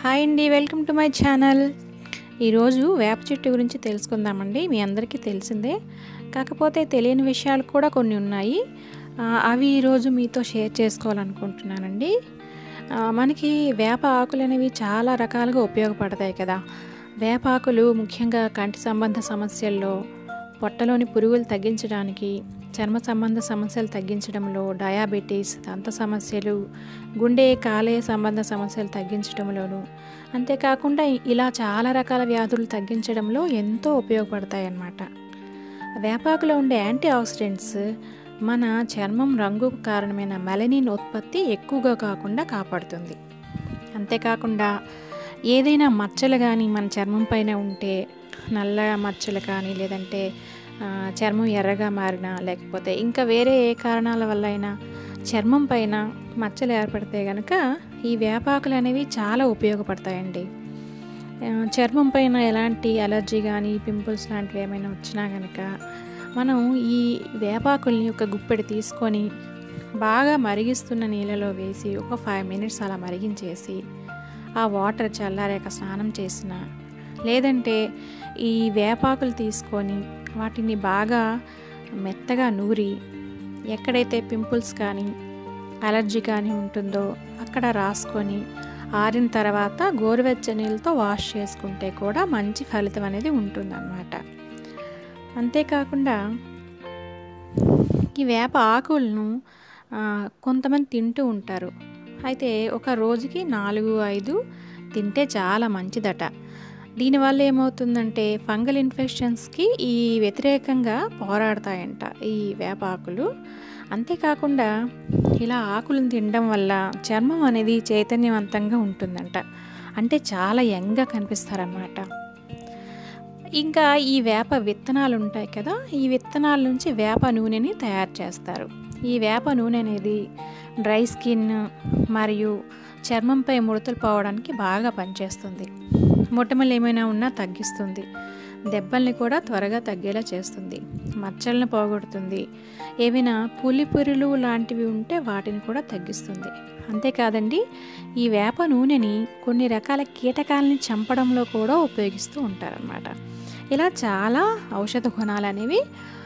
hi అండి welcome to my channel ఈరోజు వేప చెట్టు గురించి తెలుసుకుందామండి మీ అందరికీ తెలిసిందే కాకపోతే తెలియని విషయాలు కూడా కొన్ని ఉన్నాయి ఆ, అవి ఈరోజు మీతో షేర్ చేసుకోవాలనుకుంటున్నానండి ఆ, మనకి వేప ఆకులు అనేవి చాలా రకాలుగా ఉపయోగపడతాయి కదా వేప ఆకులు ముఖ్యంగా కంటి సంబంధ సమస్యల్లో పొట్టలోని పురుగులు తగ్గించడానికి చర్మ సంబంధ సమస్యలు తగ్గించడంలో డయాబెటీస్ దంత సమస్యలు గుండె కాలేయ సంబంధ సమస్యలు తగ్గించడంలోను అంతేకాకుండా ఇలా చాలా రకాల వ్యాధులు తగ్గించడంలో ఎంతో ఉపయోగపడతాయి అన్నమాట వేపాకులో ఉండే యాంటీ ఆక్సిడెంట్స్ మన చర్మం రంగుకు కారణమైన మెలనిన్ ఉత్పత్తి ఎక్కువగా కాకుండా కాపాడుతుంది అంతేకాకుండా ఏదైనా మచ్చలు కానీ మన చర్మం పైన ఉంటే నల్ల మచ్చలు కానీ లేదంటే ఆ, చర్మం ఎర్రగా మారినా లేకపోతే ఇంకా వేరే ఏ కారణాల వల్ల అయినా చర్మం పైన మచ్చలు ఏర్పడితే కనుక ఈ వేపాకులు అనేవి చాలా ఉపయోగపడతాయండి ఆ, చర్మం పైన ఎలాంటి అలర్జీ కానీ పింపుల్స్ లాంటివి ఏమైనా వచ్చినా కనుక మనం ఈ వేపాకుల్ని ఒక గుప్పెడు తీసుకొని బాగా మరిగిస్తున్న నీళ్ళలో వేసి ఒక ఫైవ్ మినిట్స్ అలా మరిగించేసి ఆ వాటర్ చల్లారాక స్నానం చేసిన లేదంటే ఈ వేపాకులు తీసుకొని వాటిని బాగా మెత్తగా నూరి ఎక్కడైతే పింపుల్స్ కానీ అలర్జీ కానీ ఉంటుందో అక్కడ రాసుకొని ఆరిన తర్వాత గోరువెచ్చని నీళ్ళతో వాష్ చేసుకుంటే కూడా మంచి ఫలితం అనేది ఉంటుందన్నమాట అంతేకాకుండా ఈ వేప ఆకులను ఆ, కొంతమంది తింటూ ఉంటారు అయితే ఒక రోజుకి నాలుగు ఐదు తింటే చాలా మంచిదట దీనివల్ల ఏమవుతుందంటే ఫంగల్ ఇన్ఫెక్షన్స్కి ఈ వ్యతిరేకంగా పోరాడతాయంట ఈ వేప ఆకులు అంతేకాకుండా ఇలా ఆకులను తినడం వల్ల చర్మం అనేది చైతన్యవంతంగా ఉంటుందంట అంటే చాలా యంగ్గా కనిపిస్తారన్నమాట ఇంకా ఈ వేప విత్తనాలు ఉంటాయి కదా ఈ విత్తనాల నుంచి వేప నూనెని తయారు చేస్తారు ఈ వేప నూనె అనేది డ్రై స్కిన్ మరియు చర్మంపై ముడతలు పోవడానికి బాగా పనిచేస్తుంది మొట్టమొదలు ఏమైనా ఉన్నా తగ్గిస్తుంది దెబ్బల్ని కూడా త్వరగా తగ్గేలా చేస్తుంది మచ్చలను పోగొడుతుంది ఏవైనా పులిపురులు లాంటివి ఉంటే వాటిని కూడా తగ్గిస్తుంది అంతేకాదండి ఈ వేప నూనెని కొన్ని రకాల కీటకాలని చంపడంలో కూడా ఉపయోగిస్తూ ఉంటారన్నమాట ఇలా చాలా ఔషధ గుణాలు అనేవి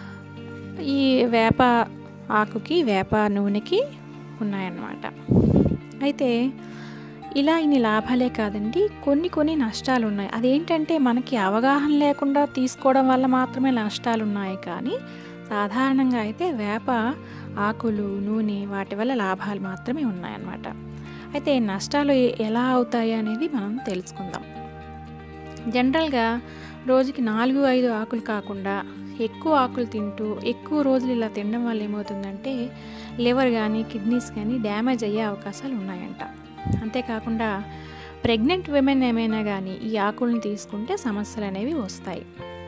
ఈ వేప ఆకుకి వేప నూనెకి ఉన్నాయన్నమాట అయితే ఇలా ఇన్ని లాభాలే కాదండి కొన్ని కొన్ని నష్టాలు ఉన్నాయి అదేంటంటే మనకి అవగాహన లేకుండా తీసుకోవడం వల్ల మాత్రమే నష్టాలు ఉన్నాయి కానీ సాధారణంగా అయితే వేప ఆకులు నూనె వాటి వల్ల లాభాలు మాత్రమే ఉన్నాయన్నమాట అయితే నష్టాలు ఎ- ఎలా అవుతాయి అనేది మనం తెలుసుకుందాం జనరల్గా రోజుకి నాలుగు ఐదు ఆకులు కాకుండా ఎక్కువ ఆకులు తింటూ ఎక్కువ రోజులు ఇలా తినడం వల్ల ఏమవుతుందంటే లివర్ కానీ కిడ్నీస్ కానీ డ్యామేజ్ అయ్యే అవకాశాలు ఉన్నాయంట అంతేకాకుండా ప్రెగ్నెంట్ విమెన్ ఏమైనా కానీ ఈ ఆకులను తీసుకుంటే సమస్యలు అనేవి వస్తాయి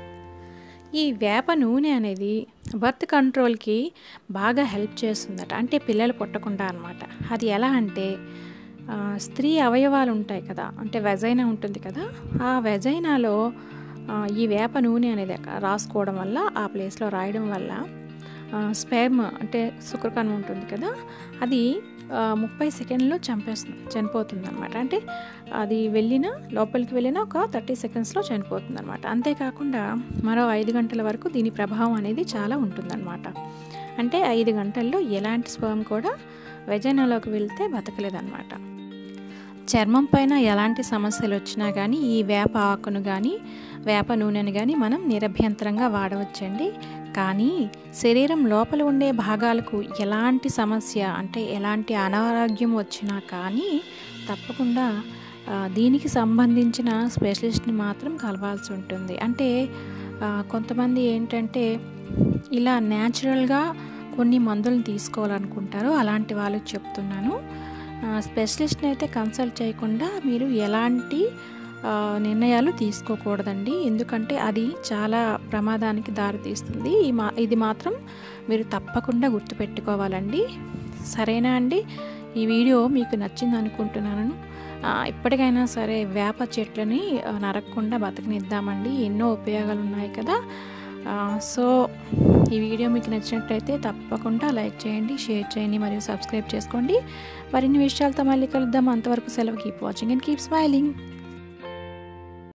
ఈ వేప నూనె అనేది బర్త్ కంట్రోల్కి బాగా హెల్ప్ చేస్తుందట అంటే పిల్లలు పుట్టకుండా అనమాట అది ఎలా అంటే ఆ, స్త్రీ అవయవాలు ఉంటాయి కదా అంటే వెజైనా ఉంటుంది కదా ఆ వెజైనాలో ఆ, ఈ వేప నూనె అనేది అక్కడ రాసుకోవడం వల్ల ఆ ప్లేస్లో రాయడం వల్ల స్పెర్మ్ అంటే శుక్రకణం ఉంటుంది కదా అది ఆ, ముప్పై సెకండ్లో చంపేస్తుంది చనిపోతుంది అనమాట అంటే అది వెళ్ళిన లోపలికి వెళ్ళిన ఒక థర్టీ సెకండ్స్లో చనిపోతుంది అనమాట అంతేకాకుండా మరో ఐదు గంటల వరకు దీని ప్రభావం అనేది చాలా ఉంటుందన్నమాట అంటే ఐదు గంటల్లో ఎలాంటి స్పర్మ్ కూడా వెజైనాలోకి వెళ్తే బతకలేదన్నమాట చర్మం పైన ఎలాంటి సమస్యలు వచ్చినా కానీ ఈ వేప ఆకును కానీ వేప నూనెను కానీ మనం నిరభ్యంతరంగా వాడవచ్చండి కానీ శరీరం లోపల ఉండే భాగాలకు ఎలాంటి సమస్య అంటే ఎలాంటి అనారోగ్యం వచ్చినా కానీ తప్పకుండా ఆ, దీనికి సంబంధించిన స్పెషలిస్ట్ని మాత్రం కలవాల్సి ఉంటుంది అంటే ఆ, కొంతమంది ఏంటంటే ఇలా న్యాచురల్గా కొన్ని మందులను తీసుకోవాలనుకుంటారు అలాంటి వాళ్ళకి చెప్తున్నాను ఆ, స్పెషలిస్ట్ని అయితే కన్సల్ట్ చేయకుండా మీరు ఎలాంటి ఆ, నిర్ణయాలు తీసుకోకూడదండి ఎందుకంటే అది చాలా ప్రమాదానికి దారితీస్తుంది ఈ మా ఇది మాత్రం మీరు తప్పకుండా గుర్తుపెట్టుకోవాలండి సరేనా అండి ఈ వీడియో మీకు నచ్చింది అనుకుంటున్నాను ఆ, ఇప్పటికైనా సరే వేప చెట్లని ఆ, నరకకుండా బతకనిద్దామండి ఎన్నో ఉపయోగాలు ఉన్నాయి కదా ఆ, సో ఈ వీడియో మీకు నచ్చినట్లయితే తప్పకుండా లైక్ చేయండి షేర్ చేయండి మరియు సబ్స్క్రైబ్ చేసుకోండి మరిన్ని విషయాలతో మళ్ళీ కలుద్దాం అంతవరకు సెలవు keep watching and keep smiling